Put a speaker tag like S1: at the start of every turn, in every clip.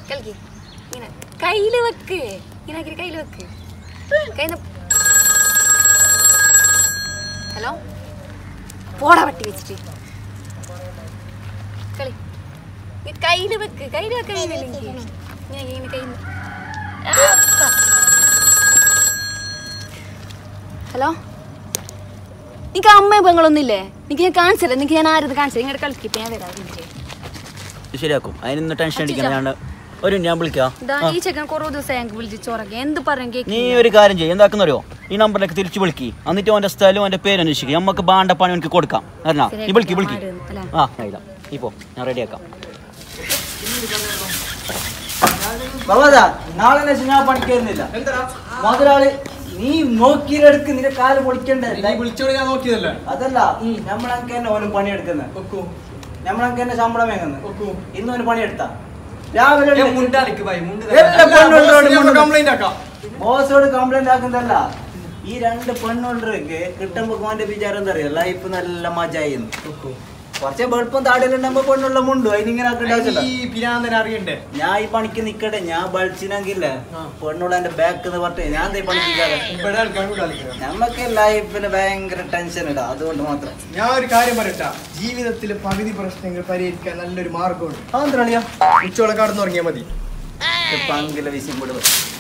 S1: കളിക്ക് ഇങ്ങനെ കയ്യില് വെക്ക് ഇങ്ങനെ ആക്കി കയ്യില് വെക്ക് കയ്യിൽ ഹലോ പോടാ പട്ടി വെച്ചിട്ട് കളി നീ കയ്യില് വെക്ക് കയ്യില് വെക്കാൻ കഴിയുന്നില്ല എനിക്ക് ഇങ്ങനെ ഇങ്ങനെ കയ്യിൽ ഹലോ നിനക്ക് അമ്മയും പെങ്ങളൊന്നും ഇല്ലേ നിനക്ക് ഞാൻ കാണിച്ചല്ലേ നിനക്ക് ഞാൻ ആരത് കാണിച്ചത് ഇങ്ങോട്ട് കളിക്കിപ്പോ ഞാൻ വരാം ഇതിന്റെ.
S2: ശരിയാക്കും അതിനൊന്ന് ടെൻഷൻ അടിക്കണം ഞാൻ ഒരു ഞാൻ വിളിക്കാം
S1: ദാ ഈ ചെക്കൻ കുറേ ദിവസം ഞങ്ങൾക്ക് വിളിച്ച് ചോറൊക്കെ എന്ത് പറയും
S2: നീ
S1: കേക്ക്
S2: ഒരു കാര്യം ചെയ്യും എന്താക്കുന്നറിയോ ഈ നമ്പറിലേക്ക് തിരിച്ചു വിളിക്കി എന്നിട്ട് അവന്റെ സ്ഥലവും അവന്റെ പേര് അന്വേഷിക്കും നമുക്ക് ബാണ്ട പണി എനിക്ക് കൊടുക്കാം അറിഞ്ഞാ നീ വിളിക്കി വിളിക്കി
S1: അല്ലേ?
S2: ആ ഇതാ നീ പോ ഞാൻ റെഡിയാക്കാം നാളെ ഞാൻ പണിക്കുന്നില്ല മുതലാളി നീ നോക്കിയെടുക്ക് നിന്റെ കാല് പൊളിക്കണ്ടേ
S3: വിളിച്ചോട് ഞാൻ നോക്കിയതല്ലേ
S2: അതല്ല നമ്മളൊക്കെ തന്നെ ഓനും പണിയെടുക്കുന്നത്
S3: ഒക്കു
S2: നമ്മളൊക്കെ തന്നെ ശമ്പളം വാങ്ങുന്നത്
S3: ഒക്കു
S2: ഇന്ന് ഓന് പണിയെടുത്താ രാവിലെ
S3: ഞാൻ മുണ്ടാളിക്ക് ഭായി മുണ്ട്
S2: എല്ലാ പെണ്ണുങ്ങളോടും മുണ്ട്
S3: കംപ്ലൈന്റ് ആക്കാം
S2: ബോസോട് കംപ്ലൈന്റ് ആക്കുന്നതല്ല ഈ രണ്ട് പെണ്ണുള്ളവർക്ക് കിട്ടുമ്പോ ഓന്റെ വിചാരം എന്താ അറിയോ ലൈഫ് നല്ല മജായിരുന്നു കുറച്ച് വെളുപ്പം താടിയിലുണ്ടാകുമ്പോ പെണ്ണുള്ള മുണ്ടു അതിനിങ്ങനെ ആക്കേണ്ട ആവശ്യമില്ല
S3: ഈ പിരാന്തനെ അറിയണ്ടേ
S2: ഞാൻ ഈ പണിക്ക് നിക്കട്ടെ ഞാൻ ബളിച്ചിനെങ്കിലേ
S3: ആ.
S2: പെണ്ണുള്ള എന്റെ ബാക്ക് എന്ന് പറഞ്ഞേ ഞാൻ ദേ പണിക്കാതെ
S3: ഇവിടെ ആൾക്കാർ കളിക്കുന്നത്
S2: നമ്മക്ക് ലൈഫിന് ഭയങ്കര ടെൻഷൻ ഇടാ അതുകൊണ്ട് മാത്രം
S3: ഞാൻ ഒരു കാര്യം പറയട്ടാ ജീവിതത്തിലെ പകുതി പ്രശ്നങ്ങൾ പരിഹരിക്കാൻ നല്ലൊരു മാർഗമുണ്ട്
S2: അതെന്താ
S3: ഉച്ചോളം കടന്നുറങ്ങിയാൽ മതി
S2: പങ്കില വിശയും വിടുക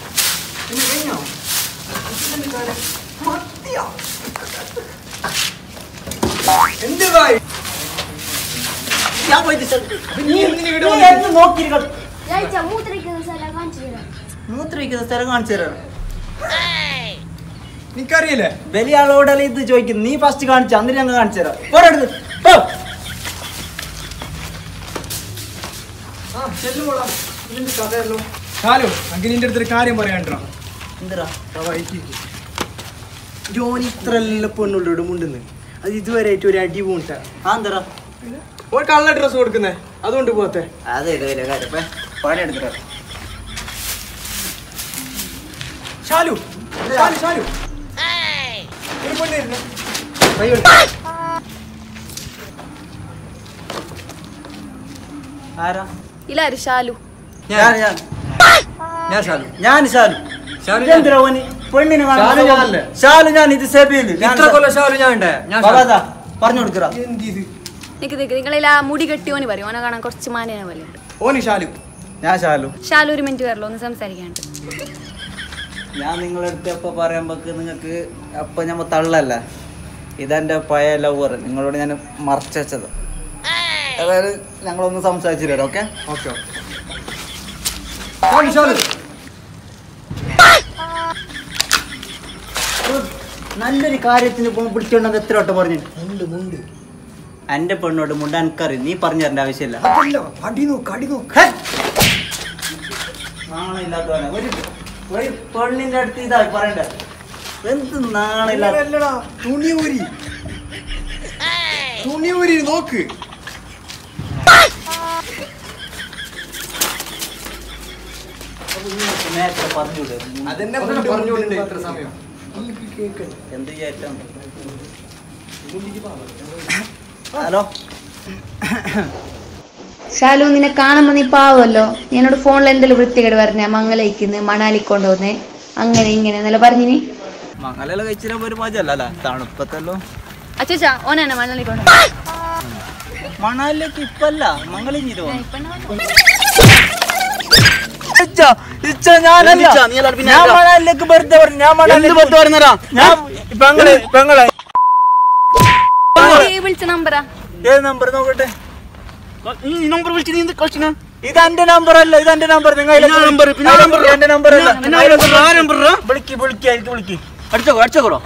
S3: എന്ത് ഭായി
S2: ഞാൻ പോയിട്ട്
S3: നീ എന്തിനാ ഇവിടെ
S2: നീ
S3: വന്നത്?
S2: എന്ത് നോക്കിയിരിക്കണം
S4: രാജ മൂത്രയ്ക്കുന്ന സ്ഥലം കാണിച്ചു തരാം
S2: മൂത്രയിക്കുന്ന സ്ഥലം കാണിച്ചു തരാം
S3: നിനക്കറിയില്ലേ
S2: വലിയ ആളോടല്ല ഇത് ചോദിക്കുന്നു നീ ഫസ്റ്റ് കാണിച്ചു അന്നിട്ട് ഞങ്ങൾ കാണിച്ചു തരാം പോരെടുത്ത് പോ
S3: ആ ചെല്ലുമോളാം ഇതിന്റെ കഥയല്ലോ ഹലോ അങ്ങനെ നിന്റെ അടുത്തൊരു കാര്യം പറയാണ്ടോ
S2: എന്തിനാ
S3: ജോലി ഇത്ര എല്ലാം പെണ്ണുള്ളോട് മുണ്ടെന്ന് അത് ഇതുവരെ ആയിട്ട് ഒരു അടി പൂണ്ട
S2: ആ എന്തരാ
S3: ഒരു കള്ള ഡ്രസ് കൊടുക്കുന്നേ അതുകൊണ്ട് പോത്തെ
S2: അതെ ഇല്ല വലിയ കാര്യം ഇപ്പൊ പണിയെടുത്തിട്ട്
S3: ഷാലു ഷാലു ഷാലു ഒരു പെണ്ണിരുന്നു കൈ
S2: ആരാ
S1: ഇല്ലാരും ഷാലു
S2: ഞാൻ ഞാൻ
S3: ഞാൻ ഷാലു
S2: ഞാൻ ഷാലു
S3: ഷാലു ഞാൻ.
S2: ഇതെന്തിനാ ഓന് പെണ്ണിനെ കാണാൻ
S3: ഷാലു ഞാനല്ലേ?
S2: ഷാലു ഞാൻ ഇത് സെബിയിൽ
S3: ഇത്ര കൊല്ലം ഷാലു ഞാൻ ഉണ്ടേ ഞാൻ
S2: ബാബാ പറഞ്ഞു കൊടുക്കറ
S3: എന്തിത്
S1: നിക്ക് നിക്ക് നിങ്ങളിൽ ആ മുടി കെട്ടിയോന് പറയും ഓനെ കാണാൻ കുറച്ച് മാനേനെ പോലെ ഉണ്ട്
S3: ഓന് ഷാലു
S2: ഞാൻ ഷാലു
S1: ഷാലു ഒരു മിനിറ്റ് വരല്ലോ ഒന്ന് സംസാരിക്കാണ്ട്
S2: ഞാൻ നിങ്ങളുടെ അടുത്ത് എപ്പോൾ പറയുമ്പോൾ നിങ്ങൾക്ക് അപ്പം ഞമ്മ തള്ളല്ല ഇതെൻ്റെ പഴയ ലവർ നിങ്ങളോട് ഞാൻ മറച്ചു വെച്ചത് അതായത് ഞങ്ങളൊന്ന് സംസാരിച്ചു തരാം ഓക്കെ
S3: ഓക്കെ ഷാലു ഷാലു
S2: നല്ലൊരു കാര്യത്തിന് പോകുമ്പോൾ പിടിച്ചോണ്ടെന്ന് എത്ര വട്ടം പറഞ്ഞു
S3: മുണ്ട് മുണ്ട്
S2: എൻ്റെ പെണ്ണോട് മുണ്ട എനിക്കറിയും നീ പറഞ്ഞു തരേണ്ട ആവശ്യമില്ല
S3: അതല്ല അടി നോക്ക് അടി നോക്ക്
S2: ഹേ! നാണമില്ലാത്തവനെ ഒരു ഒരു പെണ്ണിന്റെ അടുത്ത് ഇതാ പറയണ്ടേ എന്ത് നാണില്ലാത്ത
S3: അല്ലടാ തുണി ഊരി തുണി ഊരി നോക്ക്
S2: നേരത്തെ പറഞ്ഞൂടെ
S3: അതെന്നെ പറഞ്ഞുകൊണ്ട് അത്ര സമയം
S2: എന്ത് വിചാരിച്ചാണ് ഹലോ
S4: ഷാലു നിന്നെ കാണുമ്പോ നീ പാവല്ലോ നീ എന്നോട് ഫോണിൽ എന്തെങ്കിലും വൃത്തികേട് പറഞ്ഞ മംഗലയിക്കുന്ന് മണാലി കൊണ്ടുവന്ന് അങ്ങനെ ഇങ്ങനെ എന്നല്ല പറഞ്ഞു നീ
S2: മംഗല കഴിച്ചാൽ ഒരു മജല്ല അല്ല തണുപ്പത്തല്ലോ
S1: അച്ഛാ ഓനാണ് മണ്ണി കൊണ്ട്
S2: മണാലിലേക്ക് ഇപ്പല്ല മംഗലം ചെയ്തോ ഞാൻ മണാലിലേക്ക് വെറുതെ പറഞ്ഞു ഞാൻ മണാലിലേക്ക് ഞാൻ
S3: പെങ്ങളെ പെങ്ങളെ
S1: വിളിച്ച നമ്പറാ
S2: ഏത് നമ്പർ നോക്കട്ടെ ഈ നമ്പർ വിളിച്ച് നീ എന്ത് കളിച്ചിനാ ഇത് എന്റെ നമ്പർ അല്ല ഇത് എന്റെ നമ്പർ നിങ്ങൾ നമ്പർ എന്റെ നമ്പർ അല്ല വിളിക്ക് വിളിക്ക് എനിക്ക് വിളിക്ക് അടിച്ചോ അടിച്ചോടോ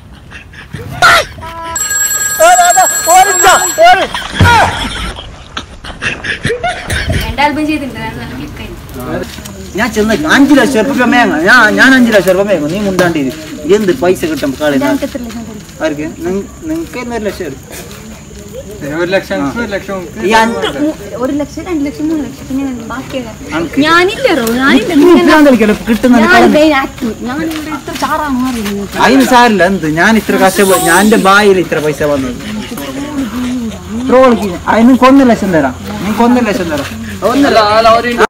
S1: രണ്ടാൽബം ചെയ്തിട്ടുണ്ട് ഞാൻ നല്ല click ആയി.
S2: ഞാൻ ചെന്ന് അഞ്ചു ലക്ഷം റുപ്യ മേങ്ങ ഞാൻ ഞാൻ അഞ്ചു ലക്ഷം റുപ്യ മേങ്ങ നീ മുണ്ടാണ്ടി എന്ത് പൈസ കിട്ടും കളി
S1: ഇതാൾക്ക് എത്ര ലക്ഷം തരും?
S2: ആർക്ക് നിങ്ങൾക്ക് തന്നെ ഒരു ലക്ഷം തരും.
S3: ഒരു ലക്ഷം ഒരു ലക്ഷം
S2: ഈ അഞ്ച്
S1: മൂ- ഒരു ലക്ഷം രണ്ട് ലക്ഷം മൂന്ന് ലക്ഷം പിന്നെ എന്ത് ബാക്കിയുള്ള
S2: അനക്ക്
S1: ഞാനില്ലറോ ഞാനില്ല
S2: ഞാൻ കളിക്കല്ലോ കിട്ടുന്ന
S1: ഞാൻ main actor. ഞാൻ ഇവിടെ ഇത്ര ചാറാ മാറി
S2: അതിന് സാരില്ല എന്ത് ഞാൻ ഇത്ര കഷ്ടപ്പെട്ട് ഞാൻ എന്റെ ബായിൽ ഇത്ര പൈസ വന്നത് ട്രോളിക്ക് അതിന് കൊന്ന ലക്ഷം തരാം നിങ്ങൾക്ക് ഒന്നര ലക്ഷം തരാം ഒന്നര